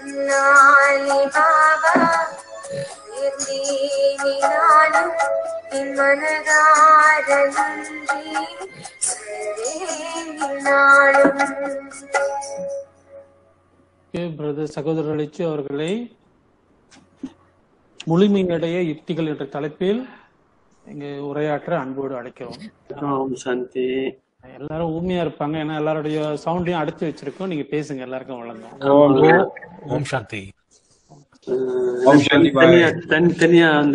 நாளி பாபா உயர்ந்தேனே நானும் என் மனதார நன்றி சொல்வேன் நாளும் பிரதர் சகோதரர் லிச்சு அவர்களை முழுமையடைய யுக்திகள் என்ற தலைப்பில் இங்கு உரையாற்ற அன்போடு அழைக்கிறோம் ஓம் சாந்தி எல்லாரும் ஊமையா இருப்பாங்க ஏன்னா எல்லாருடைய சவுண்டையும் அடைச்சு வச்சிருக்கோம் நீங்க பேசுங்க எல்லாருக்கும் வழங்கும் ஓம் சாந்தி அஹ் தனித்தனியா தனித்தனியா அந்த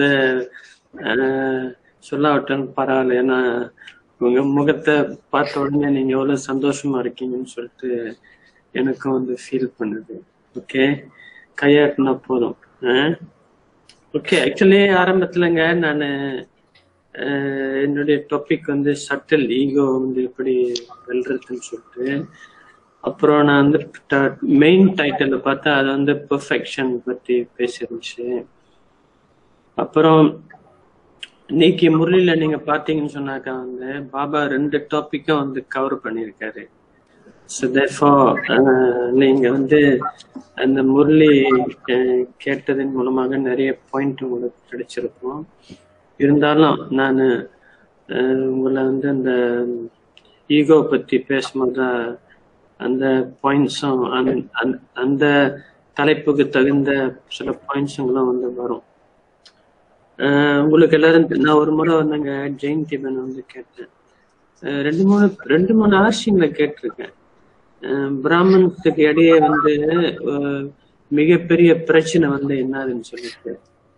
அஹ், சொல்லாவிட்டாலும் பரவாயில்ல ஏன்னா உங்க முகத்தை பார்த்த உடனே நீங்க எவ்வளவு சந்தோஷமா இருக்கீங்கன்னு சொல்லிட்டு எனக்கும் வந்து ஃபீல் பண்ணுது ஓகே கையாட்டினா போதும் ஓகே ஆக்சுவலி ஆரம்பத்துலங்க நான் என்னுடைய டாபிக் வந்து சட்டில் ஈகோ வந்து எப்படி வெல்றதுன்னு சொல்லிட்டு அப்புறம் நான் வந்து மெயின் டைட்டில் பார்த்தா அது வந்து பெர்ஃபெக்ஷன் பத்தி பேசிருந்துச்சு அப்புறம் இன்னைக்கு முரளியில நீங்க பாத்தீங்கன்னு சொன்னாக்கா வந்து பாபா ரெண்டு டாபிக்கும் வந்து கவர் பண்ணியிருக்காரு ஸோ நீங்க வந்து அந்த முரளி அஹ், கேட்டதன் மூலமாக நிறைய பாயிண்ட் உங்களுக்கு கிடைச்சிருக்கும் இருந்தாலும் நான் உங்களை வந்து அந்த ஈகோ பத்தி பேசும்போது அந்த பாயிண்ட்ஸும் அந்த தலைப்புக்கு தகுந்த சில பாயிண்ட்ஸுங்களும் வந்து வரும் அஹ் உங்களுக்கு எல்லாரும் தெ- நான் ஒரு முறை வந்துங்க ஜெயின் டிபன் வந்து கேட்டேன் அஹ் ரெண்டு மூணு ரெண்டு மூணு ஆர்ஷியங்களை கேட்டிருக்கேன் அஹ் பிராமணத்துக்கு இடையே வந்து அஹ் மிகப்பெரிய பிரச்சனை வந்து என்னதுன்னு சொல்லிட்டு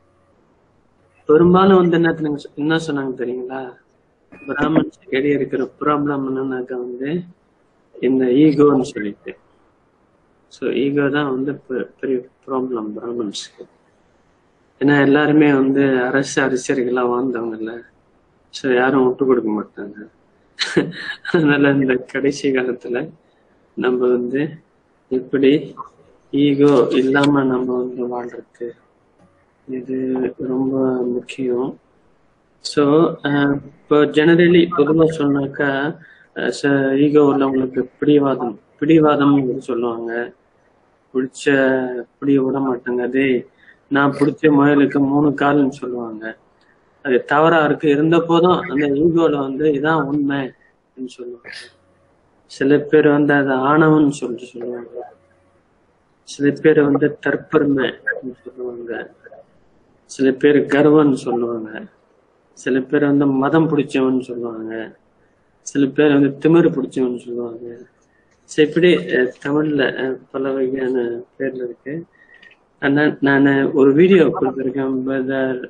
பெரும்பாலும் வந்து என்ன தெரியுங்க- என்ன சொன்னாங்க தெரியுங்களா பிராமணத்துக்கு இடையே இருக்கிற ப்ராப்ளம் என்னன்னாக்கா வந்து இந்த ஈகோன்னு சொல்லிட்டு ஸோ ஈகோ தான் வந்து பெ- பெரிய ப்ராப்ளம் பிராமன்ஸ்க்கு ஏன்னா எல்லாருமே வந்து அரசு அரசியர்களா வாழ்ந்தவங்கல்ல ஸோ யாரும் விட்டு கொடுக்க மாட்டாங்க அதனால இந்த கடைசி காலத்துல நம்ம வந்து எப்படி ஈகோ இல்லாம நம்ம வந்து வாழ்றது இது ரொம்ப முக்கியம் ஸோ இப்போ ஜெனரலி பொதுவாக சொன்னாக்கா ஈகோ உள்ளவங்களுக்கு பிடிவாதம் பிடிவாதம் சொல்லுவாங்க பிடிச்ச பிடிய விட மாட்டாங்க அதே நான் பிடிச்ச முயலுக்கு மூணு கால்னு சொல்லுவாங்க அது தவறா இருக்கு இருந்த போதும் அந்த ஈகோல வந்து இதான் உண்மை அப்படின்னு சொல்லுவாங்க சில பேர் வந்து அது ஆணவம்னு சொல்லிட்டு சொல்லுவாங்க சில பேர் வந்து தற்பெருமை அப்படின்னு சொல்லுவாங்க சில பேர் கர்வம்னு சொல்லுவாங்க சில பேர் வந்து மதம் பிடிச்சவன்னு சொல்லுவாங்க சில பேர் வந்து திமிரு பிடிச்சவன்னு சொல்லுவாங்க சரி இப்படி அஹ், தமிழ்ல அஹ், பல வகையான பேர்ல இருக்கு ஆனா நான் ஒரு வீடியோ கொடுத்துருக்கேன் பிரதர்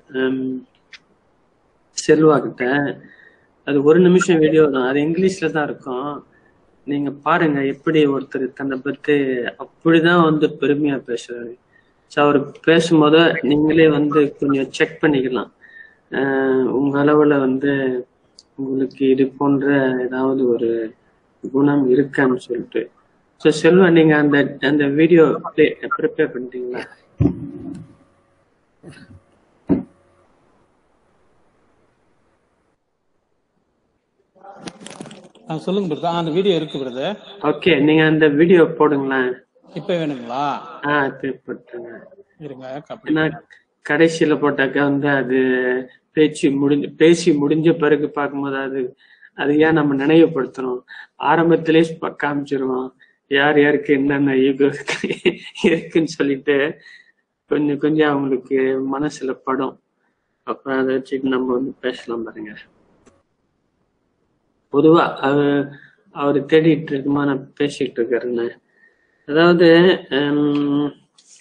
செல்வா கிட்ட அது ஒரு நிமிஷம் வீடியோ தான் அது இங்கிலீஷ்ல தான் இருக்கும் நீங்க பாருங்க எப்படி ஒருத்தர் தன்னை பத்தி அப்படிதான் வந்து பெருமையா பேசுறாரு ஸோ அவர் பேசும்போது நீங்களே வந்து கொஞ்சம் செக் பண்ணிக்கலாம் அஹ் உங்க அளவுல வந்து உங்களுக்கு இது போன்ற ஏதாவது ஒரு குணம் இருக்கான்னு சொல்லிட்டு ஸோ செல்வா நீங்க அந்த அந்த வீடியோ ப்ரிப்பேர் பண்ணிட்டீங்களா ஆ, சொல்லுங்க பிரதர் அந்த வீடியோ இருக்கு பிரதர் ஓகே நீங்க அந்த வீடியோ போடுங்களேன் இப்ப வேணுங்களா ஆ இப்போ போட்டுருங்க இருங்க copy ஏன்னா கடைசியில போட்டாக்கா வந்து அது பேச்சு முடிஞ்சு பேசி முடிஞ்ச பிறகு பார்க்கும்போது அது அது ஏன் நம்ம நினைவுபடுத்தணும் ஆரம்பத்திலே ப- காமிச்சிருவோம் யார் யாருக்கு என்னென்ன ஈகோ இருக்குன்னு சொல்லிட்டு கொஞ்சம் கொஞ்சம் அவங்களுக்கு மனசுல படும் அப்ப அதை வச்சுட்டு நம்ம வந்து பேசலாம் பாருங்க பொதுவா அவர் அவர் தேடிட்டு இருக்குமா நான் பேசிட்டு இருக்கிறேன்னு அதாவது ஹம்,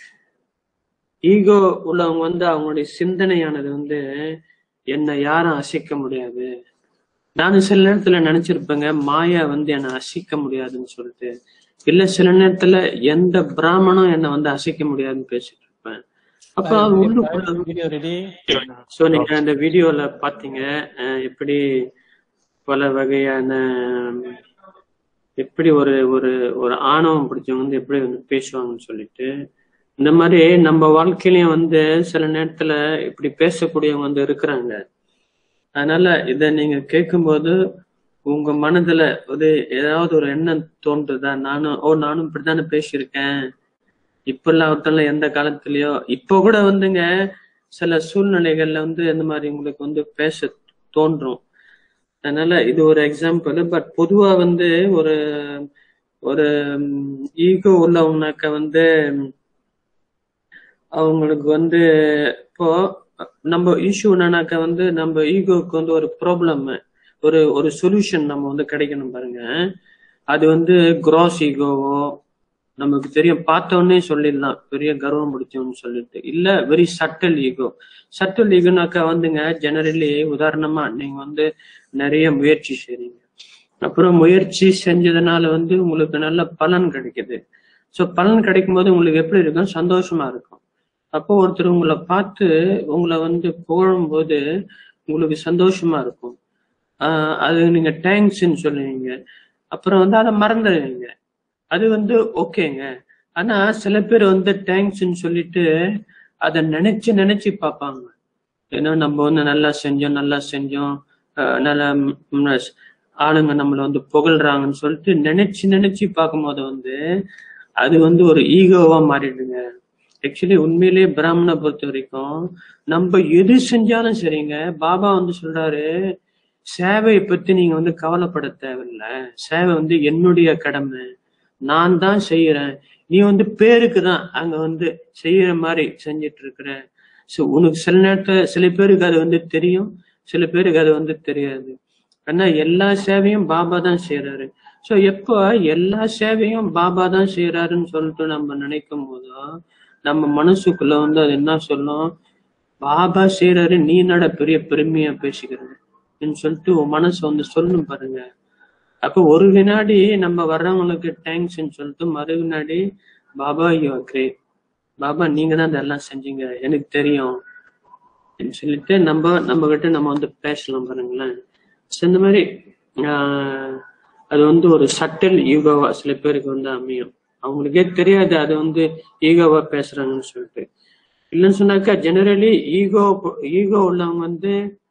ஈகோ உள்ளவங்க வந்து அவங்களுடைய சிந்தனையானது வந்து என்னை யாரும் அசைக்க முடியாது நானும் சில நேரத்துல நினைச்சிருப்பேங்க மாயா வந்து என்னை அசைக்க முடியாதுன்னு சொல்லிட்டு இல்ல சில நேரத்துல எந்த பிராமணனும் என்னை வந்து அசைக்க முடியாதுன்னு பேசிட்டு இருப்பேன் அப்ப அது உள்ளுக்குள்ள வீடியோ ரெடி சோ நீங்க அந்த வீடியோல பாத்தீங்க அஹ், எப்படி பல வகையான எப்படி ஒரு ஒரு ஒரு ஆணவம் பிடிச்சவங்க வந்து எப்படி வந்து பேசுவாங்கன்னு சொல்லிட்டு இந்த மாதிரி நம்ம வாழ்க்கையிலயும் வந்து சில நேரத்துல இப்படி பேசக்கூடியவங்க வந்து இருக்கிறாங்க அதனால இத நீங்க கேட்கும்போது உங்க மனதுல ஒரு ஏதாவது ஒரு எண்ணம் தோன்றுதா நானும் ஓ நானும் இப்படித்தானே பேசியிருக்கேன் இப்ப இல்லாவிட்டாலும் எந்த காலத்திலயோ இப்போ கூட வந்துங்க சில சூழ்நிலைகள்ல வந்து இந்த மாதிரி உங்களுக்கு வந்து பேச தோன்றும் அதனால இது ஒரு எக்ஸாம்பிள் பட் பொதுவா வந்து ஒரு ஒரு ஈகோ உள்ளவங்கனாக்க வந்து அவங்களுக்கு வந்து இப்போ நம்ம இஷ்யூ என்னன்னாக்க வந்து நம்ம ஈகோக்கு வந்து ஒரு ப்ராப்ளம் ஒரு ஒரு சொல்யூஷன் நம்ம வந்து கிடைக்கணும் பாருங்க அது வந்து கிராஸ் ஈகோவோ நமக்கு தெரியும் பார்த்த உடனே சொல்லிடலாம் பெரிய கர்வம் பிடிச்சவன்னு சொல்லிட்டு இல்ல வெரி சட்டல் ஈகோ சட்டல் ஈகோனாக்கா வந்துங்க ஜெனரலி உதாரணமா நீங்க வந்து நிறைய முயற்சி செய்றீங்க அப்புறம் முயற்சி செஞ்சதுனால வந்து உங்களுக்கு நல்ல பலன் கிடைக்குது ஸோ பலன் கிடைக்கும் போது உங்களுக்கு எப்படி இருக்கும் சந்தோஷமா இருக்கும் அப்போ ஒருத்தர் உங்களை பார்த்து உங்களை வந்து புகழும் போது உங்களுக்கு சந்தோஷமா இருக்கும் ஆஹ் அது நீங்க தேங்க்ஸ்ன்னு சொல்லுவீங்க அப்புறம் வந்து அதை மறந்துடுவீங்க அது வந்து ஓகேங்க ஆனா சில பேர் வந்து தேங்க்ஸ்ன்னு சொல்லிட்டு அதை நினைச்சு நினைச்சு பார்ப்பாங்க ஏன்னா நம்ம வந்து நல்லா செஞ்சோம் நல்லா செஞ்சோம் ஆஹ் நல்லா ம், ஆளுங்க நம்மள வந்து புகழ்றாங்கன்னு சொல்லிட்டு நினைச்சு நினைச்சு பார்க்கும்போது வந்து அது வந்து ஒரு ஈகோவா மாறிடுங்க ஆக்சுவலி உண்மையிலேயே பிராமணை பொறுத்த வரைக்கும் நம்ம எது செஞ்சாலும் சரிங்க பாபா வந்து சொல்றாரு சேவையை பத்தி நீங்க வந்து கவலைப்பட தேவையில்ல சேவை வந்து என்னுடைய கடமை நான் தான் செய்யறேன் நீ வந்து பேருக்கு தான் அங்க வந்து செய்யற மாதிரி செஞ்சிட்டு இருக்கிற ஸோ உனக்கு சில நேரத்துல சில பேருக்கு அது வந்து தெரியும் சில பேருக்கு அது வந்து தெரியாது ஆனா எல்லா சேவையும் பாபா தான் செய்யறாரு ஸோ எப்போ எல்லா சேவையும் பாபா தான் செய்யறாருன்னு சொல்லிட்டு நம்ம நினைக்கும் போதோ நம்ம மனசுக்குள்ள வந்து அது என்ன சொல்லும் பாபா செய்யறாரு நீ நட பெரிய பெருமையா பேசிக்கிறது சொல்லிட்டு உன் மனசு வந்து சொல்லணும் பாருங்க அப்போ ஒரு வினாடி நம்ம வர்றவங்களுக்கு தேங்க்ஸ்ன்னு சொல்லிட்டு மறு வினாடி பாபா யூ கிரேட் பாபா நீங்க தான் இதெல்லாம் செஞ்சீங்க எனக்கு தெரியும் அப்படின்னு சொல்லிட்டு நம்ம நம்ம கிட்ட நம்ம வந்து பேசலாம் பாருங்களேன் So, இந்த மாதிரி ஆஹ், அது வந்து ஒரு சட்டல் ஈகோவா சில பேருக்கு வந்து அமையும் அவங்களுக்கே தெரியாது அது வந்து ஈகோவா பேசுறாங்கன்னு சொல்லிட்டு இல்லைன்னு சொன்னாக்கா ஜெனரலி ஈகோ ஈகோ உள்ளவங்க வந்து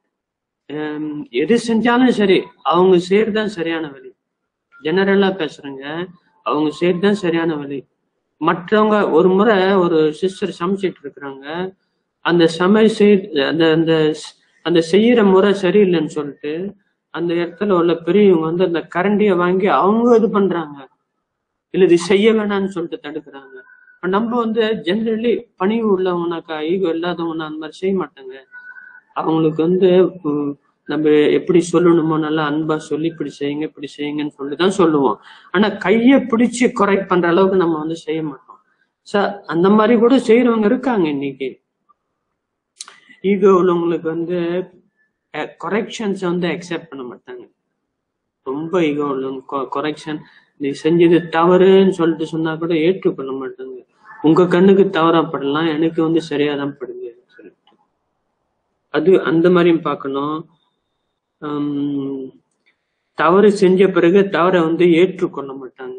ஹம், எது செஞ்சாலும் சரி அவங்க செய்யறதுதான் சரியான வழி ஜெனரலா பேசுறேங்க அவங்க செய்யறதுதான் சரியான வழி மற்றவங்க ஒரு முறை ஒரு சிஸ்டர் சமைச்சிட்டு இருக்கிறாங்க அந்த சமை செய் அந்த அந்த அந்த செய்யற முறை சரியில்லைன்னு சொல்லிட்டு அந்த இடத்துல உள்ள பெரியவங்க வந்து அந்த கரண்டியை வாங்கி அவங்க இது பண்றாங்க இல்ல இது செய்ய வேணாம்னு சொல்லிட்டு தடுக்கிறாங்க இப்ப நம்ம வந்து ஜெனரலி பணிவு உள்ளவங்கனாக்கா ஈகோ இல்லாதவங்க அந்த மாதிரி செய்ய மாட்டாங்க அவங்களுக்கு வந்து உம், நம்ம எப்படி சொல்லணுமோ நல்லா அன்பா சொல்லி இப்படி செய்யுங்க இப்படி செய்யுங்கன்னு சொல்லி தான் சொல்லுவோம் ஆனா கையை பிடிச்சு கரெக்ட் பண்ற அளவுக்கு நம்ம வந்து செய்ய மாட்டோம் ச அந்த மாதிரி கூட செய்யறவங்க இருக்காங்க இன்னைக்கு ஈகோ உள்ளவங்களுக்கு வந்து கொரெக்ஷன்ஸ் வந்து அக்செப்ட் பண்ண மாட்டாங்க ரொம்ப ஈகோ உள்ளவங்க கொரெக்ஷன் நீ செஞ்சது தவறுன்னு சொல்லிட்டு சொன்னா கூட ஏற்றுக்கொள்ள மாட்டாங்க உங்க கண்ணுக்கு தவறா படலாம் எனக்கு வந்து சரியா தான் படுது சொல்லிட்டு அது அந்த மாதிரியும் பார்க்கணும் ஹம், தவறு செஞ்ச பிறகு தவறை வந்து ஏற்றுக்கொள்ள மாட்டாங்க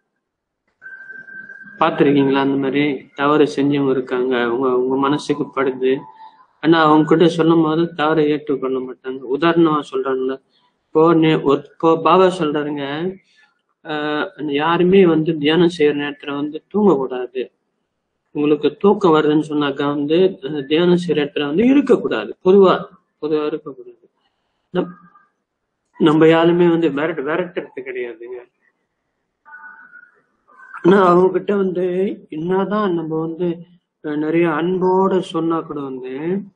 பார்த்திருக்கீங்களா அந்த மாதிரி தவறு செஞ்சவங்க இருக்காங்க உங்க உங்க மனசுக்கு படுது ஆனா அவங்க கிட்ட சொல்லும் போது தவறை ஏற்றுக்கொள்ள மாட்டாங்க உதாரணமா சொல்றாங்கல்ல இப்போ நே- ஒரு- இப்போ பாபா சொல்றாருங்க ஆஹ் யாருமே வந்து தியானம் செய்யற நேரத்துல வந்து தூங்கக்கூடாது உங்களுக்கு தூக்கம் வருதுன்னு சொன்னாக்கா வந்து அஹ் தியானம் செய்யற இடத்துல வந்து இருக்கக்கூடாது பொதுவா பொதுவா இருக்கக்கூடாது நம்- நம்ம யாருமே வந்து விரட்டு விரட்டுறது கிடையாதுங்க ஆனா அவங்க கிட்ட வந்து என்னதான் நம்ம வந்து அஹ், நிறைய அன்போட சொன்னா கூட வந்து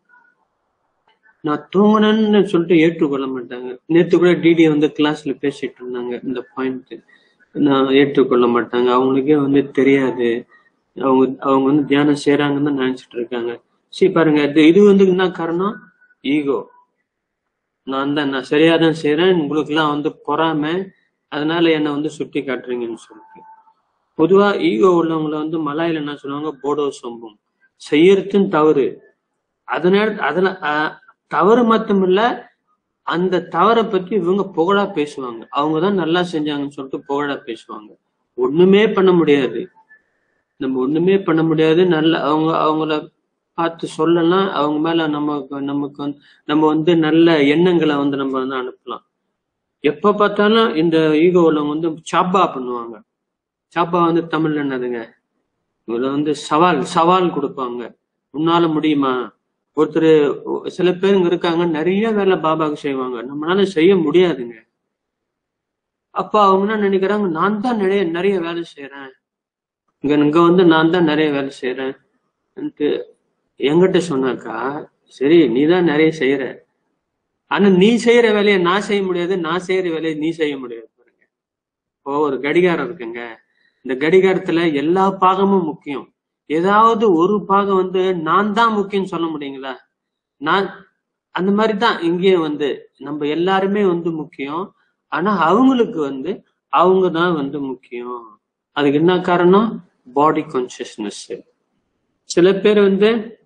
நான் தூங்கினேன்னு சொல்லிட்டு ஏற்றுக்கொள்ள மாட்டாங்க நேத்து கூட டிடி வந்து கிளாஸ்ல பேசிட்டு இருந்தாங்க இந்த பாயிண்ட் நான் ஏற்றுக்கொள்ள மாட்டாங்க அவங்களுக்கே வந்து தெரியாது அவங்க அவங்க வந்து தியானம் செய்யறாங்கன்னு தான் நினைச்சிட்டு இருக்காங்க சரி பாருங்க இது இது வந்து என்ன காரணம் ஈகோ நான் தான் நான் சரியா தான் செய்யறேன் உங்களுக்கு எல்லாம் வந்து பொறாம அதனால என்னை வந்து சுட்டி காட்டுறீங்கன்னு சொல்லிட்டு பொதுவா ஈகோ உள்ளவங்கள வந்து மலாயில என்ன சொல்லுவாங்க போடோ சொம்பும் செய்யறதுன்னு தவறு அதனால அதனால அஹ், தவறு மட்டும் இல்ல அந்த தவறை பத்தி இவங்க புகழா பேசுவாங்க அவங்கதான் நல்லா செஞ்சாங்கன்னு சொல்லிட்டு புகழா பேசுவாங்க ஒண்ணுமே பண்ண முடியாது நம்ம ஒண்ணுமே பண்ண முடியாது நல்ல அவங்க அவங்கள பார்த்து சொல்லலாம் அவங்க மேல நமக்கு நமக்கு வந்து நம்ம வந்து நல்ல எண்ணங்களை வந்து நம்ம வந்து அனுப்பலாம் எப்ப பார்த்தாலும் இந்த ஈகோ உள்ளவங்க வந்து சாப்பா பண்ணுவாங்க சாப்பா வந்து தமிழ்ல என்னதுங்க இதுல வந்து சவால் சவால் கொடுப்பாங்க உன்னால முடியுமா ஒருத்தர் சில பேருங்க இருக்காங்க நிறைய வேலை பாபாவுக்கு செய்வாங்க நம்மளால செய்ய முடியாதுங்க அப்ப அவங்க என்ன நினைக்கிறாங்க நான் தான் நிறைய நிறைய வேலை செய்யறேன் இங்க இங்க வந்து நான் தான் நிறைய வேலை செய்யறேன் என்கிட்ட சொன்னாக்கா சரி நீ தான் நிறைய செய்யற ஆனா நீ செய்யற வேலையை நான் செய்ய முடியாது நான் செய்யற வேலையை நீ செய்ய முடியாது பாருங்க இப்போ ஒரு கடிகாரம் இருக்குங்க இந்த கடிகாரத்துல எல்லா பாகமும் முக்கியம் ஏதாவது ஒரு பாகம் வந்து நான் தான் முக்கியம் சொல்ல முடியுங்களா நான் அந்த மாதிரி தான் இங்கேயும் வந்து நம்ம எல்லாருமே வந்து முக்கியம் ஆனா அவங்களுக்கு வந்து அவங்க தான் வந்து முக்கியம் அதுக்கு என்ன காரணம் பாடி கான்சியஸ்னஸ் சில பேர் வந்து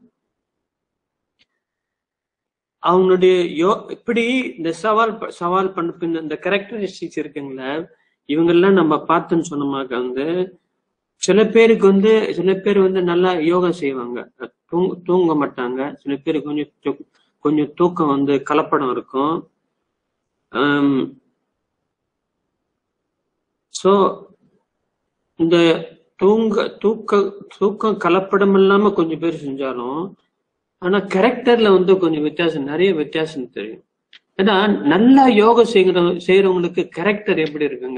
அவங்களுடைய யோ இப்படி இந்த சவால் ப- சவால் பண்ண இந்த கேரக்டரிஸ்டிக்ஸ் இருக்குங்களே இவங்கெல்லாம் நம்ம பார்த்தோன்னு சொன்னோமாக்க வந்து சில பேருக்கு வந்து சில பேர் வந்து நல்லா யோகா செய்வாங்க தூங்க தூங்க மாட்டாங்க சில பேர் கொஞ்சம் தூ- கொஞ்சம் தூக்கம் வந்து கலப்படம் இருக்கும் ஸோ இந்த தூங்க தூக்க தூக்கம் கலப்படம் இல்லாம கொஞ்சம் பேர் செஞ்சாலும் ஆனா கேரக்டர்ல வந்து கொஞ்சம் வித்தியாசம் நிறைய வித்தியாசம் தெரியும் ஏன்னா நல்லா யோகா செய்கிற செய்யறவங்களுக்கு கேரக்டர் எப்படி இருக்குங்க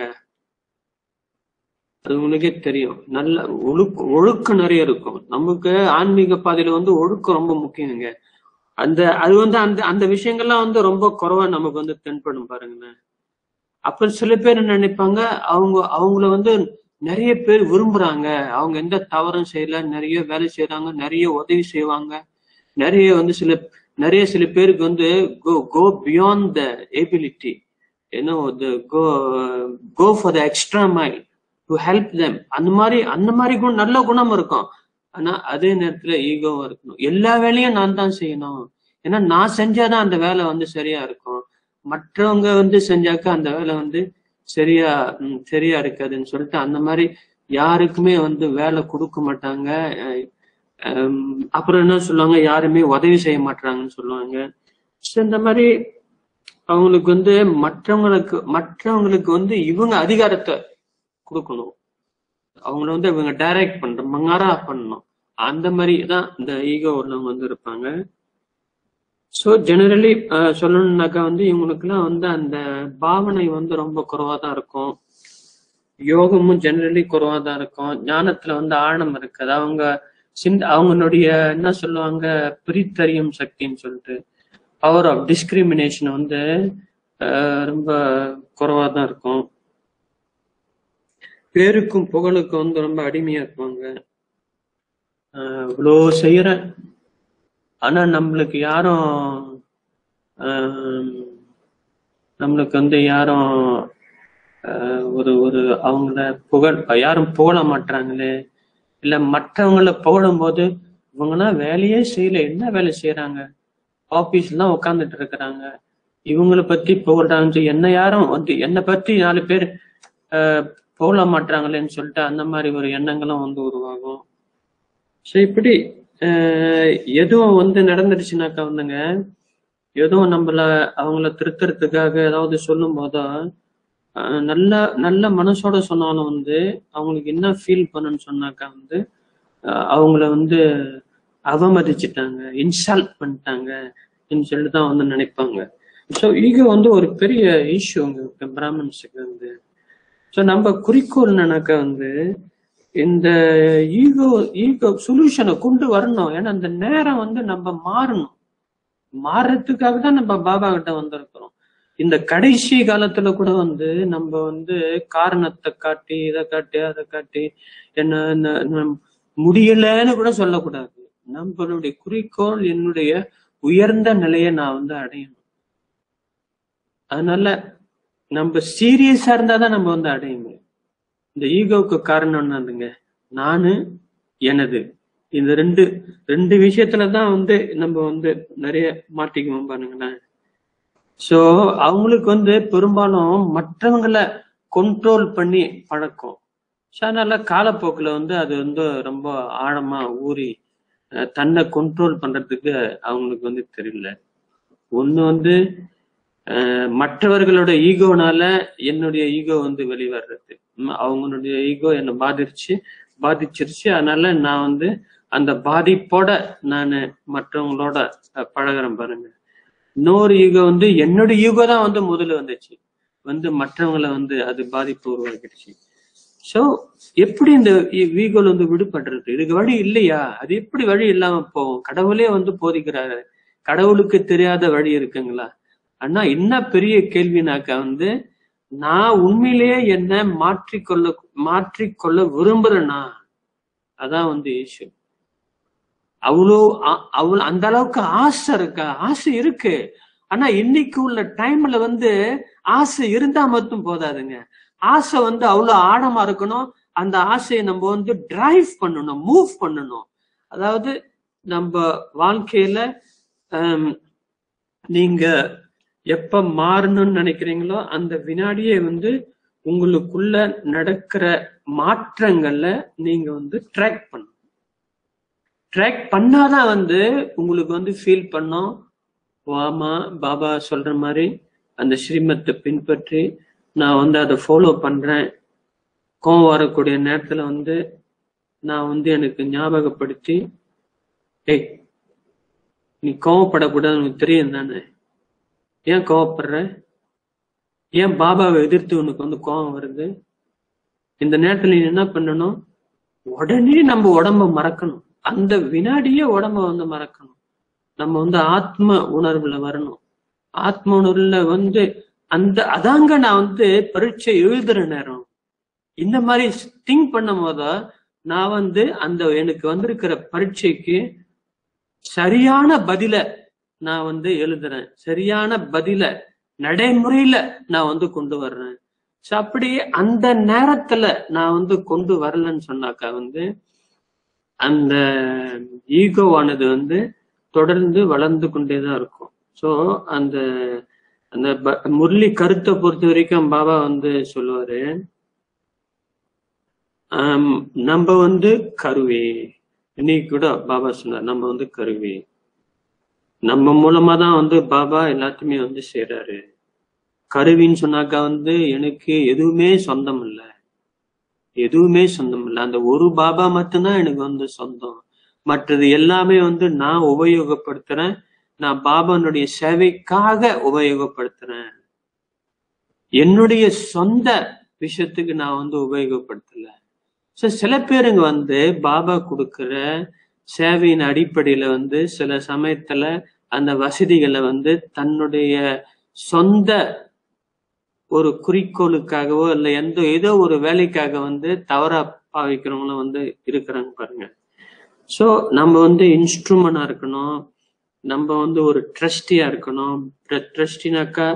அது உங்களுக்கே தெரியும் நல்ல ஒழுக்க ஒழுக்கம் நிறைய இருக்கும் நமக்கு ஆன்மீக பாதையில வந்து ஒழுக்கம் ரொம்ப முக்கியங்க அந்த அது வந்து அந்த அந்த விஷயங்கள்லாம் வந்து ரொம்ப குறைவா நமக்கு வந்து தென்படும் பாருங்களேன் அப்ப சில பேர் என்ன நினைப்பாங்க அவங்க அவங்கள வந்து நிறைய பேர் விரும்புறாங்க அவங்க எந்த தவறும் செய்யல நிறைய வேலை செய்யறாங்க நிறைய உதவி செய்வாங்க நிறைய வந்து சில நிறைய சில பேருக்கு வந்து go go beyond the ability ஏன்னோ go go for the extra mile to help them அந்த மாதிரி அந்த மாதிரி குணம் நல்ல குணம் இருக்கும் ஆனா அதே நேரத்துல ஈகோவும் இருக்கணும் எல்லா வேலையும் நான் தான் செய்யணும் ஏன்னா நான் செஞ்சாதான் அந்த வேலை வந்து சரியா இருக்கும் மற்றவங்க வந்து செஞ்சாக்க அந்த வேலை வந்து சரியா ம், சரியா இருக்காதுன்னு சொல்லிட்டு அந்த மாதிரி யாருக்குமே வந்து வேலை கொடுக்க மாட்டாங்க அஹ், ஹம், அப்புறம் என்ன சொல்லுவாங்க யாருமே உதவி செய்ய மாட்டாங்கன்னு சொல்லுவாங்க So, இந்த மாதிரி அவங்களுக்கு வந்து மற்றவங்களுக்கு மற்றவங்களுக்கு வந்து இவங்க அதிகாரத்தை கொடுக்கணும் அவங்கள வந்து இவங்க டைரக்ட் பண்ற மங்காரா பண்ணணும் அந்த மாதிரி தான் இந்த ஈகோ உள்ளவங்க வந்து இருப்பாங்க ஸோ ஜெனரலி சொல்லணும்னாக்கா வந்து இவங்களுக்குலாம் வந்து அந்த பாவனை வந்து ரொம்ப குறைவா தான் இருக்கும் யோகமும் ஜெனரலி குறைவா தான் இருக்கும் ஞானத்துல வந்து ஆழம் இருக்காது அவங்க சிந்த அவங்களுடைய என்ன சொல்லுவாங்க பிரித்தறியும் சக்தின்னு சொல்லிட்டு பவர் ஆஃப் டிஸ்கிரிமினேஷன் வந்து அஹ், ரொம்ப குறைவா தான் இருக்கும் பேருக்கும் புகழுக்கும் வந்து ரொம்ப அடிமையா இருப்பாங்க ஆஹ் இவ்வளோ செய்யறேன் ஆனா நம்மளுக்கு யாரும் ஆஹ் நம்மளுக்கு வந்து யாரும் ஆஹ் ஒரு ஒரு அவங்கள புகழ் யாரும் புகழ மாட்டாங்களே இல்ல மற்றவங்கள புகழும் போது இவங்கெல்லாம் வேலையே செய்யல என்ன வேலை செய்யறாங்க ஆபீஸ்ல தான் உட்காந்துட்டு இருக்கிறாங்க இவங்கள பத்தி புகழ்றாங்கன்னு சொல்லி என்ன யாரும் வந்து என்னை பத்தி நாலு பேர் ஆஹ் புகழ மாட்டாங்களேன்னு சொல்லிட்டு அந்த மாதிரி ஒரு எண்ணங்களும் வந்து உருவாகும் ஸோ இப்படி ஆஹ் எதுவும் வந்து நடந்துடுச்சுனாக்கா வந்துங்க எதுவும் நம்மள அவங்கள திருத்தறதுக்காக ஏதாவது சொல்லும் போதோ ஆஹ் நல்ல நல்ல மனசோட சொன்னாலும் வந்து அவங்களுக்கு என்ன ஃபீல் பண்ணுன்னு சொன்னாக்கா வந்து ஆஹ் அவங்கள வந்து அவமதிச்சிட்டாங்க இன்சல்ட் பண்ணிட்டாங்க சொல்லிட்டு தான் வந்து நினைப்பாங்க ஸோ ஈகோ வந்து ஒரு பெரிய இஷ்யூங்க பிராமன்ஸுக்கு வந்து ஸோ நம்ம குறிக்கோள் என்னன்னாக்கா வந்து இந்த ஈகோ ஈகோ சொல்யூஷனை கொண்டு வரணும் ஏன்னா அந்த நேரம் வந்து நம்ம மாறணும் மாறுறதுக்காக தான் நம்ம பாபா கிட்ட வந்திருக்கிறோம் இந்த கடைசி காலத்துல கூட வந்து நம்ம வந்து காரணத்தை காட்டி இதை காட்டி அதை காட்டி என்ன என்ன- என்ன முடியலன்னு கூட சொல்லக்கூடாது நம்மளுடைய குறிக்கோள் என்னுடைய உயர்ந்த நிலையை நான் வந்து அடையணும் அதனால நம்ம சீரியஸா இருந்தாதான் நம்ம வந்து அடைய முடியும் இந்த ஈகோவுக்கு காரணம் என்னதுங்க நானு எனது இந்த ரெண்டு ரெண்டு விஷயத்துல தான் வந்து நம்ம வந்து நிறைய மாட்டிக்குவோம் பாருங்களேன் சோ அவங்களுக்கு வந்து பெரும்பாலும் மற்றவங்களை கண்ட்ரோல் பண்ணி பழக்கம் ஸோ அதனால காலப்போக்கில் வந்து அது வந்து ரொம்ப ஆழமா ஊறி அஹ், தன்னை கண்ட்ரோல் பண்றதுக்கு அவங்களுக்கு வந்து தெரியல ஒண்ணு வந்து அஹ், மற்றவர்களோட ஈகோனால என்னுடைய ஈகோ வந்து வெளிவர்றது ம், அவங்களுடைய ஈகோ என்னை பாதிச்சு பாதிச்சிருச்சு அதனால நான் வந்து அந்த பாதிப்போட நான் மற்றவங்களோட அஹ், பழகுறேன் பாருங்க இன்னொரு ஈகோ வந்து என்னோட ஈகோ தான் வந்து முதல்ல வந்துச்சு வந்து மற்றவங்களை வந்து அது பாதிப்பு உருவாக்கிடுச்சு சோ எப்படி இந்த வீகோல வந்து விடுபடுறது இதுக்கு வழி இல்லையா அது எப்படி வழி இல்லாம போகும் கடவுளே வந்து போதிக்கிறாரு கடவுளுக்கு தெரியாத வழி இருக்குங்களா ஆனா என்ன பெரிய கேள்வினாக்கா வந்து நான் உண்மையிலேயே என்ன மாற்றிக்கொள்ள மாற்றிக்கொள்ள விரும்புறேனா அதான் வந்து இஷ்யூ அவ்வளோ அ- அவ்வளோ அந்த அளவுக்கு ஆசை இருக்கா ஆசை இருக்கு ஆனா இன்னைக்கு உள்ள டைம்ல வந்து ஆசை இருந்தா மட்டும் போதாதுங்க ஆசை வந்து அவ்வளவு ஆழமா இருக்கணும் அந்த ஆசையை நம்ம வந்து டிரைவ் பண்ணணும் மூவ் பண்ணணும் அதாவது நம்ம வாழ்க்கையில ஹம், நீங்க எப்ப மாறணும்னு நினைக்கிறீங்களோ அந்த வினாடியே வந்து உங்களுக்குள்ள நடக்கிற மாற்றங்களை நீங்க வந்து ட்ராக் பண்ணணும் ட்ராக் பண்ணாதான் வந்து உங்களுக்கு வந்து ஃபீல் பண்ணோம் ஆமா பாபா சொல்ற மாதிரி அந்த ஸ்ரீமத்தை பின்பற்றி நான் வந்து அதை ஃபாலோ பண்றேன் கோவம் வரக்கூடிய நேரத்துல வந்து நான் வந்து எனக்கு ஞாபகப்படுத்தி ஏய் நீ கோவப்படக்கூடாது உனக்கு தெரியும் தானே ஏன் கோவப்படுற ஏன் பாபாவை எதிர்த்து உனக்கு வந்து கோவம் வருது இந்த நேரத்துல நீ என்ன பண்ணணும் உடனே நம்ம உடம்ப மறக்கணும் அந்த வினாடியே உடம்ப வந்து மறக்கணும் நம்ம வந்து ஆத்ம உணர்வுல வரணும் ஆத்ம உணர்வுல வந்து அந்த அதாங்க நான் வந்து பரீட்சை எழுதுற நேரம் இந்த மாதிரி திங்க் பண்ணும் போதா நான் வந்து அந்த எனக்கு வந்திருக்கிற பரீட்சைக்கு சரியான பதில நான் வந்து எழுதுறேன் சரியான பதில நடைமுறையில நான் வந்து கொண்டு வர்றேன் சோ அப்படி அந்த நேரத்துல நான் வந்து கொண்டு வரலன்னு சொன்னாக்கா வந்து அந்த ஈகோவானது வந்து தொடர்ந்து வளர்ந்து கொண்டேதான் இருக்கும் சோ அந்த அந்த ப- முரளி கருத்தை பொறுத்த வரைக்கும் பாபா வந்து சொல்லுவாரு ஆம், நம்ம வந்து கருவி இன்னைக்கு கூட பாபா சொன்னார் நம்ம வந்து கருவி நம்ம மூலமா தான் வந்து பாபா எல்லாத்தையுமே வந்து செய்றாரு கருவின்னு சொன்னாக்கா வந்து எனக்கு எதுவுமே சொந்தம் இல்ல எதுவுமே சொந்தம் இல்ல அந்த ஒரு பாபா மட்டும்தான் எனக்கு வந்து சொந்தம் மற்றது எல்லாமே வந்து நான் உபயோகப்படுத்துறேன் நான் பாபானுடைய சேவைக்காக உபயோகப்படுத்துறேன் என்னுடைய சொந்த விஷயத்துக்கு நான் வந்து உபயோகப்படுத்தல சோ சில பேருங்க வந்து பாபா கொடுக்கிற சேவையின் அடிப்படையில வந்து சில சமயத்துல அந்த வசதிகளை வந்து தன்னுடைய சொந்த ஒரு குறிக்கோளுக்காகவோ இல்ல எந்த ஏதோ ஒரு வேலைக்காக வந்து தவறா பாவிக்கிறவங்களும் வந்து இருக்கிறாங்க பாருங்க சோ நம்ம வந்து இன்ஸ்ட்ருமெண்டா இருக்கணும் நம்ம வந்து ஒரு ட்ரஸ்டியா இருக்கணும் ட்ரஸ்டினாக்கா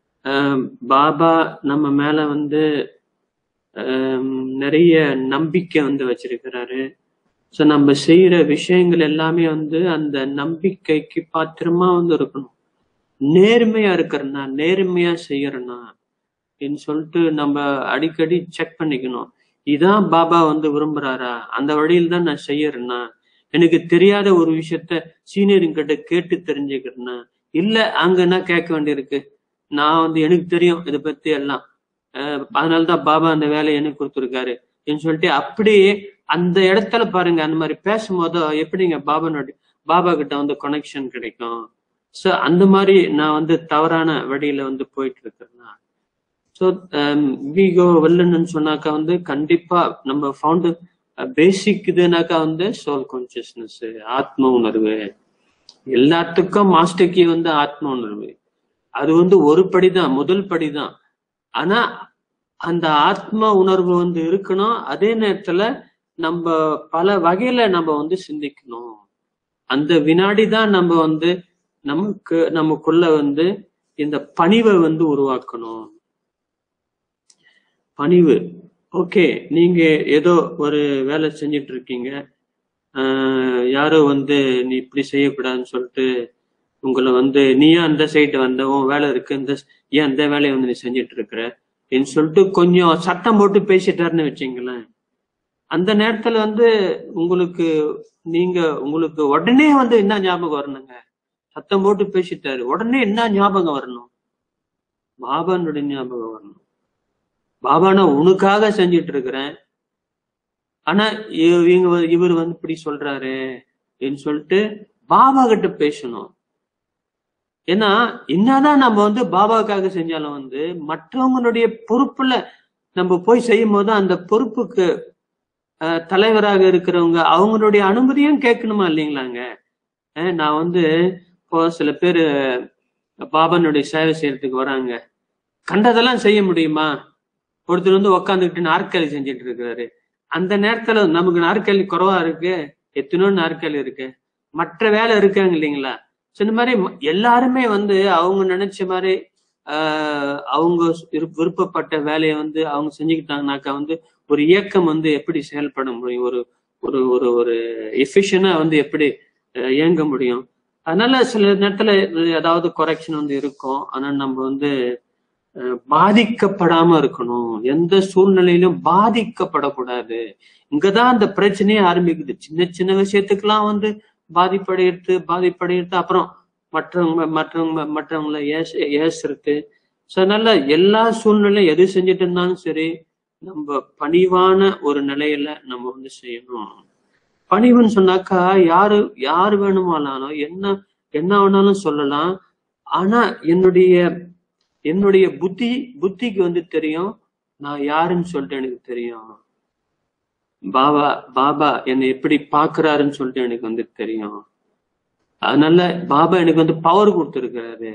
பாபா நம்ம மேல வந்து ஆம், நிறைய நம்பிக்கை வந்து வச்சிருக்கிறாரு சோ நம்ம செய்யற விஷயங்கள் எல்லாமே வந்து அந்த நம்பிக்கைக்கு பாத்திரமா வந்து இருக்கணும் நேர்மையா இருக்கிறனா நேர்மையா செய்யறனா அப்படின்னு சொல்லிட்டு நம்ம அடிக்கடி செக் பண்ணிக்கணும் இதான் பாபா வந்து விரும்புறாரா அந்த வழியில் தான் நான் செய்யறேன்னா எனக்கு தெரியாத ஒரு விஷயத்த சீனியருங்க கிட்ட கேட்டு தெரிஞ்சுக்கிறேன்னா இல்ல அங்கன்னா கேட்க வேண்டியிருக்கு நான் வந்து எனக்கு தெரியும் இதை பத்தி எல்லாம் அஹ் அதனாலதான் பாபா அந்த வேலையை எனக்கு கொடுத்துருக்காரு அப்படின்னு சொல்லிட்டு அப்படியே அந்த இடத்துல பாருங்க அந்த மாதிரி பேசும்போது எப்படிங்க பாபானுடைய பாபா கிட்ட வந்து கனெக்ஷன் கிடைக்கும் சோ அந்த மாதிரி நான் வந்து தவறான வழியில வந்து போயிட்டு இருக்கிறேன்னா ஸோ வீகோ வெல்லன்னு சொன்னாக்கா வந்து கண்டிப்பா நம்ம ஃபவுண்டு பேசிக் இதுனாக்கா வந்து சோல் கான்சியஸ்னஸ் ஆத்ம உணர்வு எல்லாத்துக்கும் மாஸ்டர் கீ வந்து ஆத்ம உணர்வு அது வந்து ஒரு படிதான் முதல் படிதான் ஆனா அந்த ஆத்ம உணர்வு வந்து இருக்கணும் அதே நேரத்துல நம்ம பல வகையில நம்ம வந்து சிந்திக்கணும் அந்த வினாடி தான் நம்ம வந்து நமக்கு நமக்குள்ள வந்து இந்த பணிவை வந்து உருவாக்கணும் பணிவு ஓகே நீங்க ஏதோ ஒரு வேலை செஞ்சுட்டு இருக்கீங்க ஆஹ் யாரோ வந்து நீ இப்படி செய்யக்கூடாதுன்னு சொல்லிட்டு உங்களை வந்து நீயும் அந்த சைடு வந்த உன் வேலை இருக்கு இந்த ஏன் அந்த வேலையை வந்து நீ செஞ்சுட்டு இருக்கிற அப்படின்னு சொல்லிட்டு கொஞ்சம் சட்டம் போட்டு பேசிட்டாருன்னு வச்சுங்களேன் அந்த நேரத்துல வந்து உங்களுக்கு நீங்க உங்களுக்கு உடனே வந்து என்ன ஞாபகம் வரணுங்க சத்தம் போட்டு பேசிட்டாரு உடனே என்ன ஞாபகம் வரணும் பாபானுடைய ஞாபகம் வரணும் பாபா நான் உனக்காக செஞ்சுட்டு இருக்கிறேன் ஆனா இ- இவங்க வந்து- இவர் வந்து இப்படி சொல்றாரு அப்படின்னு சொல்லிட்டு பாபா கிட்ட பேசணும் ஏன்னா என்னதான் நம்ம வந்து பாபாவுக்காக செஞ்சாலும் வந்து மற்றவங்களுடைய பொறுப்புல நம்ம போய் செய்யும் போது அந்த பொறுப்புக்கு அஹ், தலைவராக இருக்கிறவங்க அவங்களுடைய அனுமதியும் கேட்கணுமா இல்லைங்களாங்க அஹ், நான் வந்து இப்போ சில பேர் பாபானுடைய சேவை செய்யறதுக்கு வராங்க கண்டதெல்லாம் செய்ய முடியுமா ஒருத்தர் வந்து உக்காந்துக்கிட்டு நாற்காலி செஞ்சுட்டு இருக்கிறாரு அந்த நேரத்துல நமக்கு நாற்காலி குறைவா இருக்கு எத்தனையோ நாற்காலி இருக்கு மற்ற வேலை இருக்காங்க இல்லைங்களா So, இந்த மாதிரி ம- எல்லாருமே வந்து அவங்க நினைச்ச மாதிரி ஆஹ் அவங்க விருப்ப- விருப்பப்பட்ட வேலையை வந்து அவங்க செஞ்சுக்கிட்டாங்கனாக்கா வந்து ஒரு இயக்கம் வந்து எப்படி செயல்பட முடியும் ஒரு ஒரு ஒரு ஒரு எஃபிஷியனா வந்து எப்படி அஹ், இயங்க முடியும் அதனால சில நேரத்துல ஏதாவது குறைக்ஷன் வந்து இருக்கும் ஆனா நம்ம வந்து அஹ், பாதிக்கப்படாம இருக்கணும் எந்த சூழ்நிலையிலும் பாதிக்கப்படக்கூடாது இங்கதான் அந்த பிரச்சனையே ஆரம்பிக்குது சின்ன சின்ன விஷயத்துக்கெல்லாம் வந்து பாதிப்படையிறது பாதிப்படையிறது அப்புறம் மற்றவங்க மற்றவங்க மற்றவங்களை ஏச ஏசுறது ஸோ அதனால எல்லா சூழ்நிலையும் எது செஞ்சுட்டு இருந்தாலும் சரி நம்ம பணிவான ஒரு நிலையில நம்ம வந்து செய்யணும் பணிவுன்னு சொன்னாக்கா யாரு யாரு வேணுமானாலும் என்ன என்ன வேணாலும் சொல்லலாம் ஆனா என்னுடைய என்னுடைய புத்தி புத்திக்கு வந்து தெரியும் நான் யாருன்னு சொல்லிட்டு எனக்கு தெரியும் பாபா பாபா என்னை எப்படி பாக்குறாருன்னு சொல்லிட்டு எனக்கு வந்து தெரியும் அதனால பாபா எனக்கு வந்து பவர் கொடுத்துருக்கிறாரு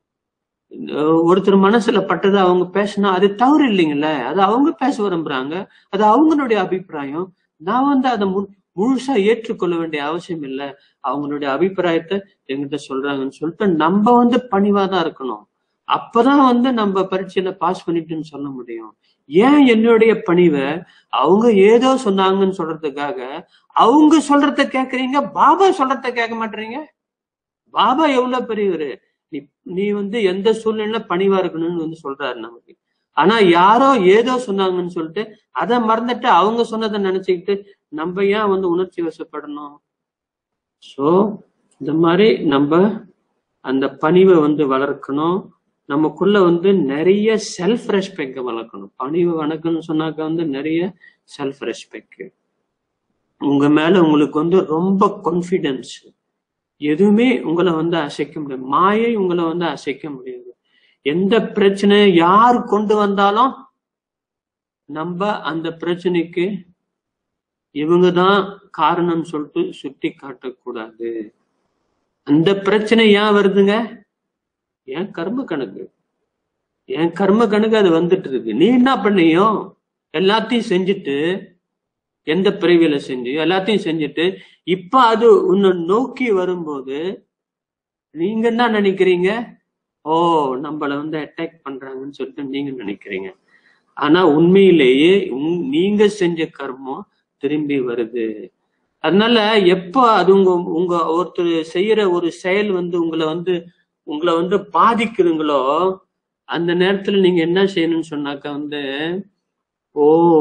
அஹ் ஒருத்தர் மனசுல பட்டதை அவங்க பேசினா அது தவறு இல்லைங்கல்ல அது அவங்க பேச விரும்புறாங்க அது அவங்களுடைய அபிப்பிராயம் நான் வந்து அதை மு- முழுசா ஏற்றுக்கொள்ள வேண்டிய அவசியம் இல்லை அவங்களுடைய அபிப்பிராயத்தை என்கிட்ட சொல்றாங்கன்னு சொல்லிட்டு நம்ம வந்து பணிவாதான் இருக்கணும் அப்பதான் வந்து நம்ம பரீட்சையில பாஸ் பண்ணிட்டுன்னு சொல்ல முடியும் ஏன் என்னுடைய பணிவை அவங்க ஏதோ சொன்னாங்கன்னு சொல்றதுக்காக அவங்க சொல்றத கேக்குறீங்க பாபா சொல்றத கேட்க மாட்டீங்க பாபா எவ்வளவு பெரியவரு நீ நீ வந்து எந்த சூழ்நிலையில பணிவா இருக்கணும்னு வந்து சொல்றாரு நமக்கு ஆனா யாரோ ஏதோ சொன்னாங்கன்னு சொல்லிட்டு அதை மறந்துட்டு அவங்க சொன்னதை நினைச்சுக்கிட்டு நம்ம ஏன் வந்து உணர்ச்சி வசப்படணும் சோ இந்த மாதிரி நம்ம அந்த பணிவை வந்து வளர்க்கணும் நமக்குள்ள வந்து நிறைய செல்ஃப் ரெஸ்பெக்ட் வளர்க்கணும் பணிவு வணக்கம்னு சொன்னாக்க வந்து நிறைய செல்ஃப் ரெஸ்பெக்ட் உங்க மேல உங்களுக்கு வந்து ரொம்ப கான்ஃபிடென்ஸ் எதுவுமே உங்களை வந்து அசைக்க முடியாது மாயை உங்களை வந்து அசைக்க முடியாது எந்த பிரச்சனை யார் கொண்டு வந்தாலும் நம்ம அந்த பிரச்சனைக்கு இவங்க தான் காரணம் சொல்லிட்டு சுட்டி காட்டக்கூடாது அந்த பிரச்சனை ஏன் வருதுங்க என் கர்ம கணக்கு என் கர்ம கணக்கு அது வந்துட்டு இருக்கு நீ என்ன பண்ணியோ எல்லாத்தையும் செஞ்சுட்டு எந்த பிறவியில செஞ்சு எல்லாத்தையும் செஞ்சுட்டு இப்ப அது உன்னை நோக்கி வரும்போது நீங்க என்ன நினைக்கிறீங்க ஓ நம்மள வந்து அட்டாக் பண்றாங்கன்னு சொல்லிட்டு நீங்க நினைக்கிறீங்க ஆனா உண்மையிலேயே உங்- நீங்க செஞ்ச கர்மம் திரும்பி வருது அதனால எப்ப அது உங்க உங்க ஒருத்தர் செய்யற ஒரு செயல் வந்து உங்களை வந்து உங்களை வந்து பாதிக்குதுங்களோ அந்த நேரத்துல நீங்க என்ன செய்யணும்னு சொன்னாக்கா வந்து ஓ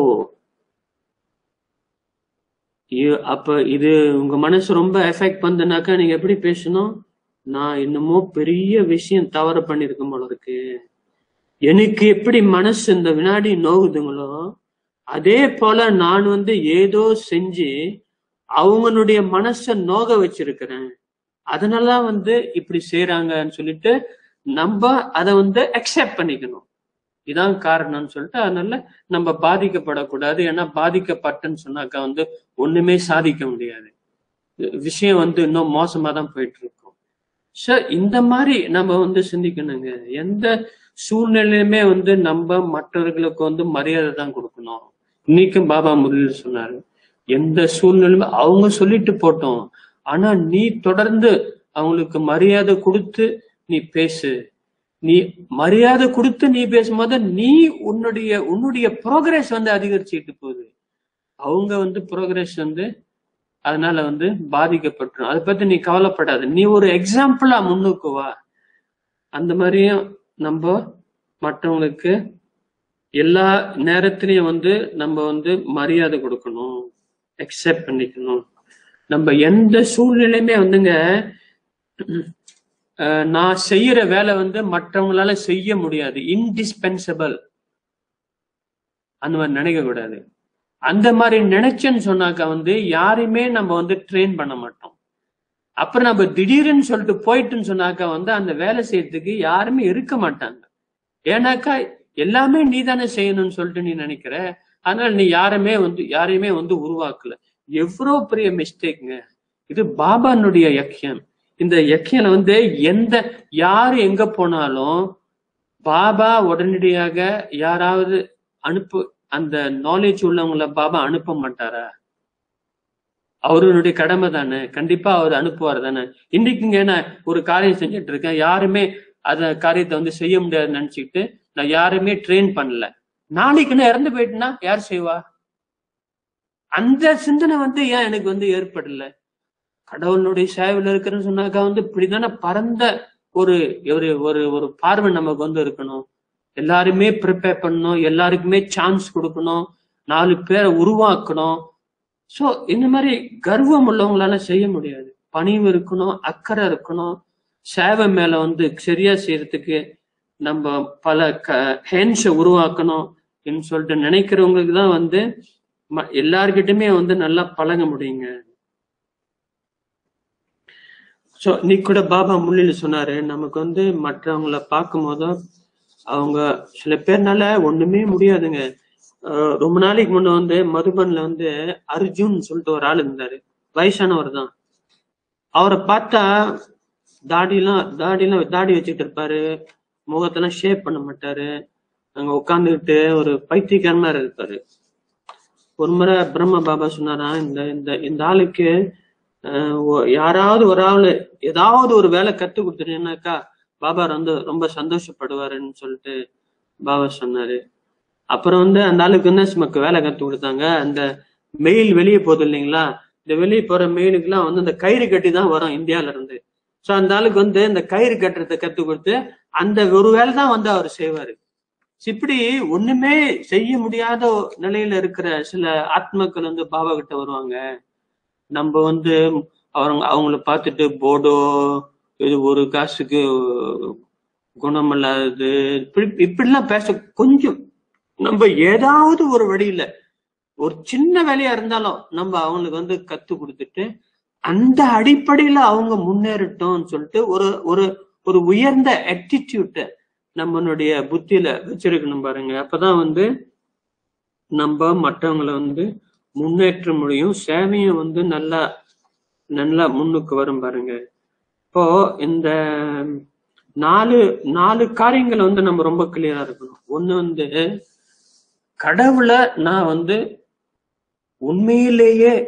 இ- அப்ப இது உங்க மனசு ரொம்ப எஃபெக்ட் பண்ணுனாக்கா நீங்க எப்படி பேசணும் நான் என்னமோ பெரிய விஷயம் தவறு பண்ணிருக்கேன் போல இருக்கு எனக்கு எப்படி மனசு இந்த வினாடி நோகுதுங்களோ அதே போல நான் வந்து ஏதோ செஞ்சு அவங்களுடைய மனச நோக வச்சிருக்கிறேன் அதனால வந்து இப்படி செய்யறாங்கன்னு சொல்லிட்டு நம்ம அதை வந்து அக்செப்ட் பண்ணிக்கணும் இதான் காரணம்னு சொல்லிட்டு அதனால நம்ம பாதிக்கப்படக்கூடாது ஏன்னா பாதிக்கப்பட்டேன்னு சொன்னாக்கா வந்து ஒண்ணுமே சாதிக்க முடியாது விஷயம் வந்து இன்னும் மோசமா தான் போயிட்டு இருக்கும் ஸோ இந்த மாதிரி நம்ம வந்து சிந்திக்கணுங்க எந்த சூழ்நிலையுமே வந்து நம்ம மற்றவர்களுக்கு வந்து மரியாதை தான் கொடுக்கணும் இன்னைக்கும் பாபா முரளியில் சொன்னாரு எந்த சூழ்நிலையுமே அவங்க சொல்லிட்டு போட்டோம் ஆனா நீ தொடர்ந்து அவங்களுக்கு மரியாதை கொடுத்து நீ பேசு நீ மரியாதை கொடுத்து நீ பேசும்போது நீ உன்னுடைய உன்னுடைய ப்ரோக்ரஸ் வந்து அதிகரிச்சுட்டு போகுது அவங்க வந்து ப்ரோக்ரஸ் வந்து அதனால வந்து பாதிக்கப்பட்டுரும் அதை பத்தி நீ கவலைப்படாத நீ ஒரு எக்ஸாம்பிளா முன்னுக்கு வா அந்த மாதிரியும் நம்ம மற்றவங்களுக்கு எல்லா நேரத்திலையும் வந்து நம்ம வந்து மரியாதை கொடுக்கணும் அக்செப்ட் பண்ணிக்கணும் நம்ம எந்த சூழ்நிலையுமே வந்துங்க அஹ், நான் செய்யற வேலை வந்து மற்றவங்களால செய்ய முடியாது இன்டிஸ்பென்சபிள் அந்த மாதிரி நினைக்க கூடாது அந்த மாதிரி நினைச்சேன்னு சொன்னாக்கா வந்து யாரையுமே நம்ம வந்து ட்ரெயின் பண்ண மாட்டோம் அப்புறம் நம்ம திடீர்னு சொல்லிட்டு போயிட்டுன்னு சொன்னாக்கா வந்து அந்த வேலை செய்யறதுக்கு யாருமே இருக்க மாட்டாங்க ஏன்னாக்கா எல்லாமே நீ தானே செய்யணும்னு சொல்லிட்டு நீ நினைக்கிற அதனால நீ யாருமே வந்து யாரையுமே வந்து உருவாக்கல எவ்வளவு பெரிய மிஸ்டேக்ங்க இது பாபானுடைய யக்கியம் இந்த யக்கியம் வந்து எந்த யாரு எங்க போனாலும் பாபா உடனடியாக யாராவது அனுப்பு அந்த நாலேஜ் உள்ளவங்கள பாபா அனுப்ப மாட்டாரா அவருடைய கடமை தானே கண்டிப்பா அவர் அனுப்புவார் தானே இன்னைக்குங்க நான் ஒரு காரியம் செஞ்சுட்டு இருக்கேன் யாருமே அத காரியத்தை வந்து செய்ய முடியாதுன்னு நினைச்சுக்கிட்டு நான் யாருமே ட்ரெயின் பண்ணல நாளைக்கு நான் இறந்து போயிட்டேன்னா யார் செய்வா அந்த சிந்தனை வந்து ஏன் எனக்கு வந்து ஏற்படல கடவுளுடைய சேவையில இருக்கிறேன்னு சொன்னாக்கா வந்து இப்படிதானே பரந்த ஒரு ஒரு ஒரு ஒரு பார்வை நமக்கு வந்து இருக்கணும் எல்லாருமே ப்ரிப்பேர் பண்ணணும் எல்லாருக்குமே சான்ஸ் கொடுக்கணும் நாலு பேரை உருவாக்கணும் சோ இந்த மாதிரி கர்வம் உள்ளவங்களால செய்ய முடியாது பணிவு இருக்கணும் அக்கறை இருக்கணும் சேவை மேல வந்து சரியா செய்யறதுக்கு நம்ம பல க ஹேண்ட்ஸை உருவாக்கணும் என்று சொல்லிட்டு நினைக்கிறவங்களுக்கு தான் வந்து ம- எல்லார்கிட்டயுமே வந்து நல்லா பழக முடியுங்க சோ நீ கூட பாபா முள்ளில சொன்னாரு நமக்கு வந்து மற்றவங்கள பார்க்கும் போதும் அவங்க சில பேர்னால ஒண்ணுமே முடியாதுங்க அஹ் ரொம்ப நாளைக்கு முன்ன வந்து மதுபன்ல வந்து அர்ஜுன் சொல்லிட்டு ஒரு ஆள் இருந்தாரு வயசானவர் தான் அவரை பார்த்தா தாடிலாம் தாடிலாம் தாடி வச்சுட்டு இருப்பாரு முகத்தெல்லாம் ஷேப் பண்ண மாட்டாரு அங்க உட்காந்துக்கிட்டு ஒரு பைத்தியக்காரமா இருப்பாரு ஒரு முறை பிரம்ம பாபா சொன்னாரா இந்த இந்த இந்த ஆளுக்கு அஹ், ஒ- யாராவது ஒரு ஆளு ஏதாவது ஒரு வேலை கத்து கொடுத்துட்டீங்கன்னாக்கா பாபா வந்து ரொம்ப சந்தோஷப்படுவாருன்னு சொல்லிட்டு பாபா சொன்னாரு அப்புறம் வந்து அந்த ஆளுக்கு என்ன நமக்கு வேலை கத்து கொடுத்தாங்க அந்த மெயில் வெளியே போகுது இல்லைங்களா இந்த வெளியே போற மெயிலுக்குலாம் வந்து அந்த கயிறு கட்டி தான் வரும் இந்தியால இருந்து சோ அந்த ஆளுக்கு வந்து இந்த கயிறு கட்டுறதை கத்து கொடுத்து அந்த ஒரு வேலை தான் வந்து அவர் செய்வாரு இப்படி ஒண்ணுமே செய்ய முடியாத நிலையில இருக்கிற சில ஆத்மாக்கள் வந்து பாபா கிட்ட வருவாங்க நம்ம வந்து அவங்க அவங்கள பார்த்துட்டு போடோ இது ஒரு காசுக்கு குணமில்லாதது இப்படி இப்படிலாம் பேச கொஞ்சம் நம்ம ஏதாவது ஒரு வழியில ஒரு சின்ன வேலையா இருந்தாலும் நம்ம அவங்களுக்கு வந்து கத்து கொடுத்துட்டு அந்த அடிப்படையில அவங்க முன்னேறட்டும்னு சொல்லிட்டு ஒரு ஒரு ஒரு உயர்ந்த ஆட்டிடியூட்டை நம்மளுடைய புத்தியில வச்சிருக்கணும் பாருங்க அப்பதான் வந்து நம்ம மற்றவங்களை வந்து முன்னேற்ற முடியும் சேவையும் வந்து நல்லா நல்லா முன்னுக்கு வரும் பாருங்க இப்போ இந்த நாலு நாலு காரியங்களை வந்து நம்ம ரொம்ப கிளியரா இருக்கணும் ஒண்ணு வந்து கடவுளை நான் வந்து உண்மையிலேயே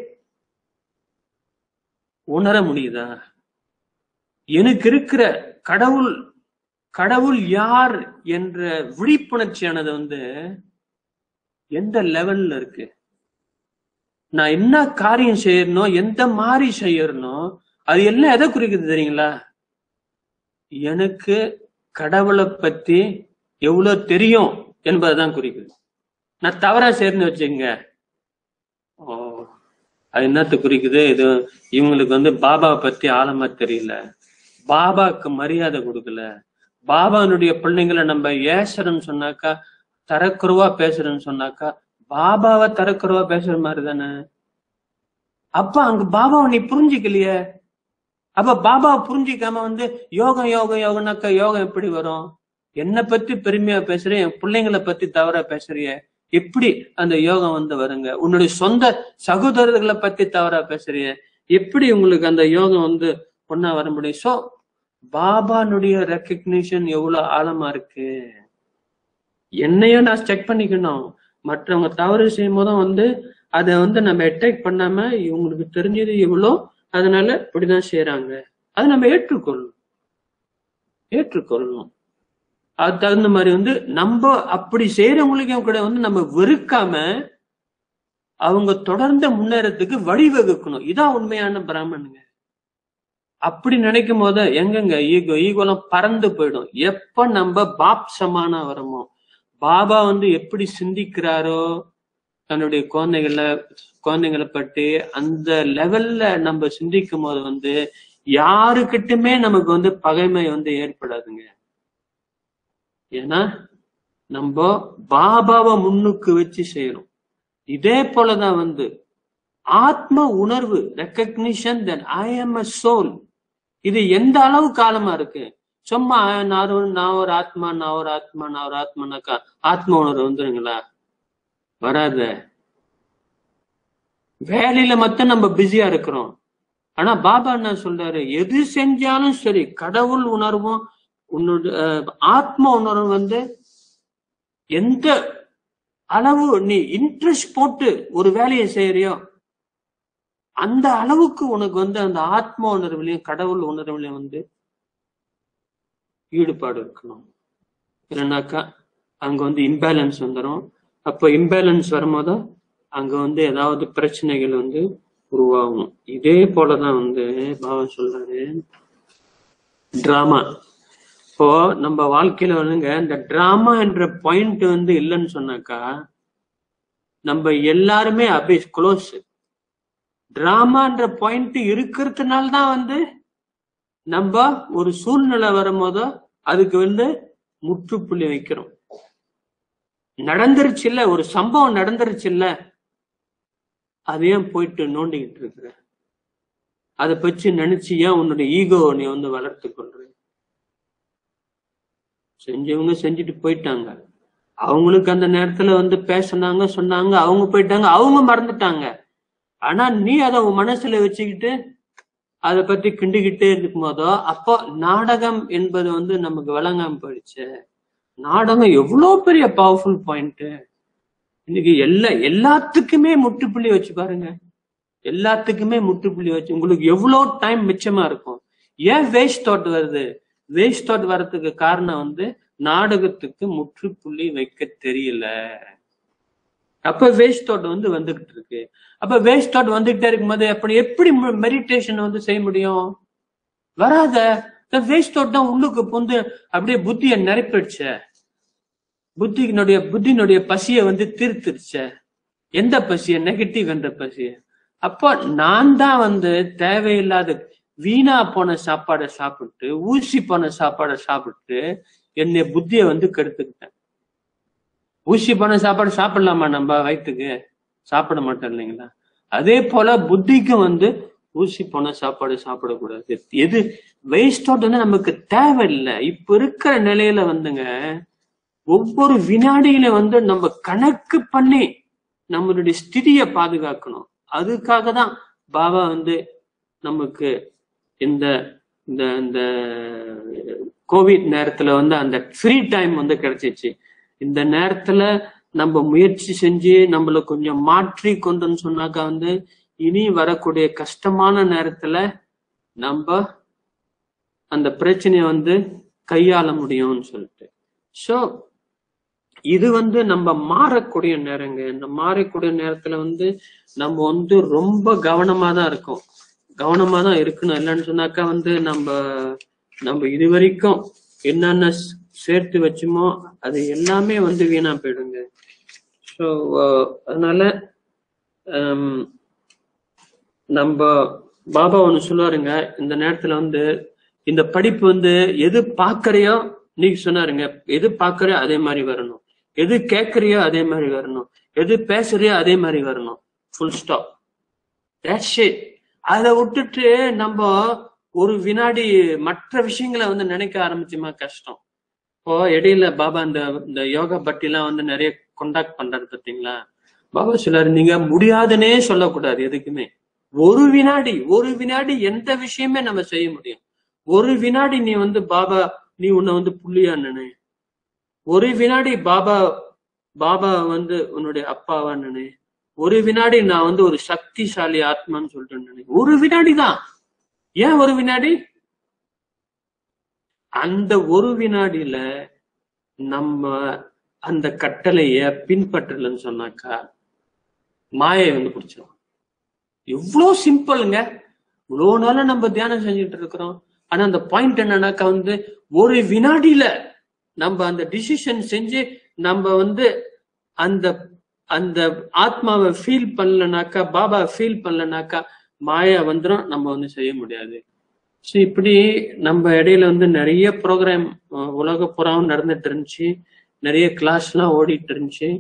உணர முடியுதா எனக்கு இருக்கிற கடவுள் கடவுள் யார் என்ற விழிப்புணர்ச்சியானது வந்து எந்த லெவல்ல இருக்கு நான் என்ன காரியம் செய்யறனோ எந்த மாதிரி செய்யறனோ அது எல்லாம் எதை குறிக்குது தெரியுங்களா எனக்கு கடவுளை பத்தி எவ்வளவு தெரியும் என்பதுதான் குறிக்குது நான் தவறா செய்யறேன்னு வச்சுங்க ஓ அது என்னத்த குறிக்குது இது இவங்களுக்கு வந்து பாபாவை பத்தி ஆழமா தெரியல பாபாக்கு மரியாதை கொடுக்கல பாபானுடைய பிள்ளைங்களை நம்ம ஏசுறோம்னு சொன்னாக்கா தரக்குறவா பேசுறேன்னு சொன்னாக்கா பாபாவை தரக்குறவா பேசுற மாதிரி தானே அப்ப அங்க பாபாவை நீ புரிஞ்சுக்கலையே அப்ப பாபாவை புரிஞ்சிக்காம வந்து யோகம் யோகம் யோகம்னாக்கா யோகம் எப்படி வரும் என்னை பத்தி பெருமையா பேசுறேன் என் பிள்ளைங்களை பத்தி தவறா பேசுறிய எப்படி அந்த யோகம் வந்து வருங்க உன்னுடைய சொந்த சகோதரர்களை பத்தி தவறா பேசுறிய எப்படி உங்களுக்கு அந்த யோகம் வந்து ஒன்னா வர முடியும் சோ பாபானுடைய ரெக்கக்னிஷன் எவ்வளவு ஆழமா இருக்கு என்னையும் நான் செக் பண்ணிக்கணும் மற்றவங்க தவறு செய்யும் போதும் வந்து அதை வந்து நம்ம அட்டாக் பண்ணாம இவங்களுக்கு தெரிஞ்சது இவ்வளோ அதனால இப்படிதான் செய்யறாங்க அதை நம்ம ஏற்றுக்கொள்ளணும் ஏற்றுக்கொள்ளணும் அது தகுந்த மாதிரி வந்து நம்ம அப்படி செய்யறவங்களுக்கும் கூட வந்து நம்ம வெறுக்காம அவங்க தொடர்ந்து முன்னேறதுக்கு வழிவகுக்கணும் இதான் உண்மையான பிராமணுங்க அப்படி நினைக்கும் போது எங்கங்க ஈகோ ஈகோலாம் பறந்து போயிடும் எப்ப நம்ம பாப் சமானா வரமோ பாபா வந்து எப்படி சிந்திக்கிறாரோ தன்னுடைய குழந்தைகளை குழந்தைங்களை பற்றி அந்த லெவல்ல நம்ம சிந்திக்கும் போது வந்து யாருக்கிட்டுமே நமக்கு வந்து பகைமை வந்து ஏற்படாதுங்க ஏன்னா நம்ம பாபாவை முன்னுக்கு வச்சு செய்யறோம் இதே போலதான் வந்து ஆத்ம உணர்வு recognition then I am a soul இது எந்த அளவு காலமா இருக்கு சும்மா நான் ஒரு நான் ஒரு ஆத்மா நான் ஒரு ஆத்மா நான் ஒரு ஆத்மானாக்கா ஆத்ம உணர்வு வந்துருங்களா வராத வேலையில மட்டும் நம்ம பிஸியா இருக்கிறோம் ஆனா பாபா என்ன சொல்றாரு எது செஞ்சாலும் சரி கடவுள் உணர்வும் உன்னோட அஹ், ஆத்ம உணர்வு வந்து எந்த அளவு நீ இன்ட்ரெஸ்ட் போட்டு ஒரு வேலையை செய்யறியோ அந்த அளவுக்கு உனக்கு வந்து அந்த ஆத்ம உணர்வுலையும் கடவுள் உணர்வுலையும் வந்து ஈடுபாடு இருக்கணும் இல்லைனாக்கா அங்க வந்து இம்பேலன்ஸ் வந்துடும் அப்போ இம்பேலன்ஸ் வரும்போது அங்க வந்து ஏதாவது பிரச்சனைகள் வந்து உருவாகும் இதே போலதான் வந்து பாபா சொல்றாரு டிராமா இப்போ நம்ம வாழ்க்கையில வந்துங்க இந்த டிராமா என்ற பாயிண்ட் வந்து இல்லைன்னு சொன்னாக்கா நம்ம எல்லாருமே அபி க்ளோஸ் டிராமான்ற பாயிண்ட் இருக்கிறதுனால தான் வந்து நம்ம ஒரு சூழ்நிலை வரும்போதோ அதுக்கு வந்து முற்றுப்புள்ளி வைக்கிறோம் நடந்துருச்சு இல்ல ஒரு சம்பவம் நடந்துருச்சு இல்ல அதையும் போயிட்டு நோண்டிக்கிட்டு இருக்கிற அதை பற்றி நினைச்சு ஏன் உன்னுடைய ஈகோ நீ வந்து வளர்த்து கொள்ற செஞ்சவங்க செஞ்சுட்டு போயிட்டாங்க அவங்களுக்கு அந்த நேரத்துல வந்து பேசுனாங்க சொன்னாங்க அவங்க போயிட்டாங்க அவங்க மறந்துட்டாங்க ஆனா நீ அதை உன் மனசுல வச்சுக்கிட்டு அதை பத்தி கிண்டிக்கிட்டே இருக்கும் போதோ அப்போ நாடகம் என்பது வந்து நமக்கு விளங்காம போயிடுச்சு நாடகம் எவ்வளவு பெரிய பவர்ஃபுல் பாயிண்ட் இன்னைக்கு எல்லா எல்லாத்துக்குமே முற்றுப்புள்ளி வச்சு பாருங்க எல்லாத்துக்குமே முற்றுப்புள்ளி வச்சு உங்களுக்கு எவ்வளவு டைம் மிச்சமா இருக்கும் ஏன் வேஸ்ட் தாட் வருது வேஸ்ட் தாட் வர்றதுக்கு காரணம் வந்து நாடகத்துக்கு முற்றுப்புள்ளி வைக்க தெரியல அப்ப வேஸ்ட் தாட் வந்து வந்துகிட்டு இருக்கு அப்ப வேஸ்ட் தாட் வந்துகிட்டே இருக்கும்போது அப்படி எப்படி மெடிடேஷன் வந்து செய்ய முடியும் வராத வேஸ்ட் தாட் தான் உள்ளுக்கு புந்து அப்படியே புத்திய நிரப்பிடுச்ச புத்தியினுடைய புத்தியினுடைய பசிய வந்து தீர்த்துருச்ச எந்த பசிய நெகட்டிவ் என்ற பசிய அப்போ நான் தான் வந்து தேவையில்லாத வீணா போன சாப்பாடை சாப்பிட்டு ஊசி போன சாப்பாடை சாப்பிட்டு என்னை புத்திய வந்து கெடுத்துக்கிட்டேன் ஊசி போன சாப்பாடு சாப்பிடலாமா நம்ம வயிற்றுக்கு சாப்பிட மாட்டோம் இல்லைங்களா அதே போல புத்திக்கும் வந்து ஊசி போன சாப்பாடு சாப்பிடக்கூடாது எது வேஸ்ட் வந்து நமக்கு தேவையில்லை இப்ப இருக்கிற நிலையில வந்துங்க ஒவ்வொரு வினாடியில வந்து நம்ம கணக்கு பண்ணி நம்மளுடைய ஸ்திதியை பாதுகாக்கணும் அதுக்காக தான் பாபா வந்து நமக்கு இந்த இந்த இந்த கோவிட் நேரத்துல வந்து அந்த ஃப்ரீ டைம் வந்து கிடைச்சிச்சு இந்த நேரத்துல நம்ம முயற்சி செஞ்சு நம்மள கொஞ்சம் மாற்றி கொண்டுன்னு சொன்னாக்கா வந்து இனி வரக்கூடிய கஷ்டமான நேரத்துல நம்ம அந்த பிரச்சனைய வந்து கையாள முடியும்னு சொல்லிட்டு ஸோ இது வந்து நம்ம மாறக்கூடிய நேரங்க இந்த மாறக்கூடிய நேரத்துல வந்து நம்ம வந்து ரொம்ப கவனமா தான் இருக்கோம் கவனமா தான் இருக்கணும் இல்லைன்னு சொன்னாக்கா வந்து நம்ம நம்ம இது வரைக்கும் என்னென்ன ஸ்- சேர்த்து வச்சுமோ அது எல்லாமே வந்து வீணா போயிடுங்க ஸோ அதனால ஹம், நம்ம பாபா ஒண்ணு சொல்லுவாருங்க இந்த நேரத்துல வந்து இந்த படிப்பு வந்து எது பாக்குறியோ நீங்க சொன்னாருங்க எது பாக்குறியோ அதே மாதிரி வரணும் எது கேட்கறியோ அதே மாதிரி வரணும் எது பேசுறியோ அதே மாதிரி வரணும் ஃபுல் ஸ்டாப் That's it. அதை விட்டுட்டு நம்ம ஒரு வினாடி மற்ற விஷயங்களை வந்து நினைக்க ஆரம்பிச்சுமா கஷ்டம் இப்போ இடையில பாபா இந்த இந்த யோகா பட்டிலாம் வந்து நிறைய கொண்டாக்ட் பண்றாரு பாத்தீங்களா பாபா சொல்லாரு நீங்க முடியாதுன்னே சொல்லக்கூடாது எதுக்குமே ஒரு வினாடி ஒரு வினாடி எந்த விஷயமே நம்ம செய்ய முடியும் ஒரு வினாடி நீ வந்து பாபா நீ உன்னை வந்து புள்ளியா நினை ஒரு வினாடி பாபா பாபா வந்து உன்னுடைய அப்பாவா நினை ஒரு வினாடி நான் வந்து ஒரு சக்திசாலி ஆத்மான்னு சொல்லிட்டு நினை ஒரு வினாடி தான் ஏன் ஒரு வினாடி அந்த ஒரு வினாடியில நம்ம அந்த கட்டளைய பின்பற்றலன்னு சொன்னாக்கா மாயை வந்து பிடிச்சிடும் எவ்வளோ சிம்பிளுங்க இவ்வளோ நாளும் நம்ம தியானம் செஞ்சுட்டு இருக்கிறோம் ஆனா அந்த பாயிண்ட் என்னன்னாக்கா வந்து ஒரு வினாடியில நம்ம அந்த டிசிஷன் செஞ்சு நம்ம வந்து அந்த அந்த ஆத்மாவை ஃபீல் பண்ணலனாக்கா பாபா ஃபீல் பண்ணலனாக்கா மாயா வந்துடும் நம்ம வந்து செய்ய முடியாது ஸோ இப்படி நம்ம இடையில வந்து நிறைய ப்ரோக்ராம் உலக புறாவும் நடந்துட்டு இருந்துச்சு நிறைய கிளாஸ்லாம் ஓடிட்டு இருந்துச்சு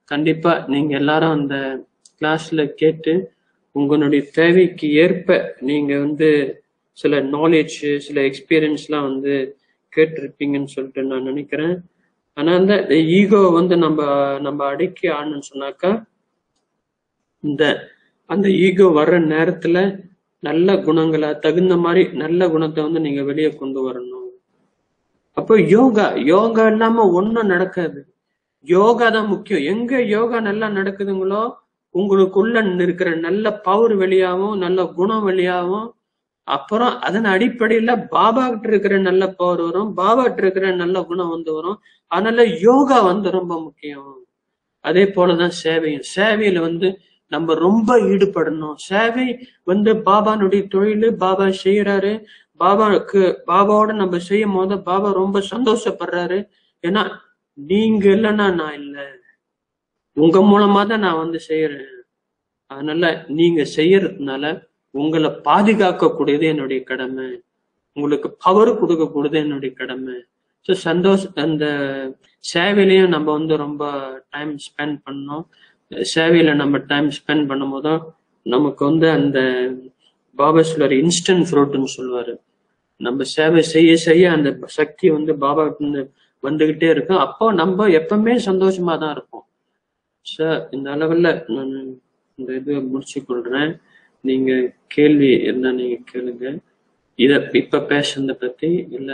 கண்டிப்பா நீங்க எல்லாரும் அந்த கிளாஸ்ல கேட்டு உங்களுடைய தேவைக்கு ஏற்ப நீங்க வந்து சில நாலேஜ் சில எக்ஸ்பீரியன்ஸ்லாம் வந்து கேட்டிருப்பீங்கன்னு சொல்லிட்டு நான் நினைக்கிறேன் ஆனா அந்த ஈகோ வந்து நம்ம நம்ம அடக்கி ஆடணும்னு சொன்னாக்கா இந்த அந்த ஈகோ வர்ற நேரத்துல நல்ல குணங்களை தகுந்த மாதிரி நல்ல குணத்தை வந்து நீங்க வெளியே கொண்டு வரணும் அப்போ யோகா யோகா இல்லாம ஒண்ணும் நடக்காது யோகா தான் முக்கியம் எங்க யோகா நல்லா நடக்குதுங்களோ உங்களுக்குள்ள இருக்கிற நல்ல பவர் வெளியாகும் நல்ல குணம் வெளியாகும் அப்புறம் அதன் அடிப்படையில பாபா கிட்ட இருக்கிற நல்ல பவர் வரும் பாபா கிட்ட இருக்கிற நல்ல குணம் வந்து வரும் அதனால யோகா வந்து ரொம்ப முக்கியம் அதே போலதான் சேவையும் சேவையில வந்து நம்ம ரொம்ப ஈடுபடணும் சேவை வந்து பாபானுடைய தொழில் பாபா செய்யறாரு பாபாவுக்கு பாபாவோட நம்ம செய்யும் போது பாபா ரொம்ப சந்தோஷப்படுறாரு ஏன்னா நீங்க இல்லைன்னா நான் இல்லை உங்க மூலமா தான் நான் வந்து செய்யறேன் அதனால நீங்க செய்யறதுனால உங்களை பாதுகாக்கக்கூடியது என்னுடைய கடமை உங்களுக்கு பவர் கொடுக்கக்கூடியது என்னுடைய கடமை ஸோ சந்தோஷ் அந்த சேவையிலையும் நம்ம வந்து ரொம்ப டைம் ஸ்பெண்ட் பண்ணோம் சேவையில நம்ம டைம் ஸ்பெண்ட் பண்ணும் போதும் நமக்கு வந்து அந்த பாபா சொல்லுவார் இன்ஸ்டன்ட் ஃப்ரூட்னு சொல்லுவாரு நம்ம சேவை செய்ய செய்ய அந்த சக்தி வந்து பாபா இருந்து வந்துகிட்டே இருக்கும் அப்போ நம்ம எப்பவுமே சந்தோஷமா தான் இருப்போம் சார் இந்த அளவுல நான் இந்த இது முடிச்சு கொள்றேன் நீங்க கேள்வி இருந்தா நீங்க கேளுங்க இத இப்ப பேசுனத பத்தி இல்ல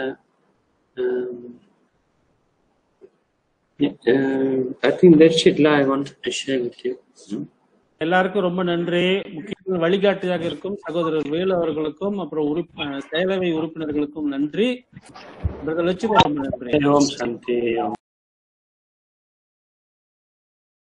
ஐ திங்க் தட்ஸ் இட்ல I want to share with you எல்லாருக்கும் ரொம்ப நன்றி முக்கிய வழிகாட்டியாக இருக்கும் சகோதரர் வேலு அவர்களுக்கும் அப்புறம் உறுப் அஹ் சேவை உறுப்பினர்களுக்கும் நன்றி இவர்கள் வச்சு ரொம்ப நன்றி ஓம் சாந்தி ஓம்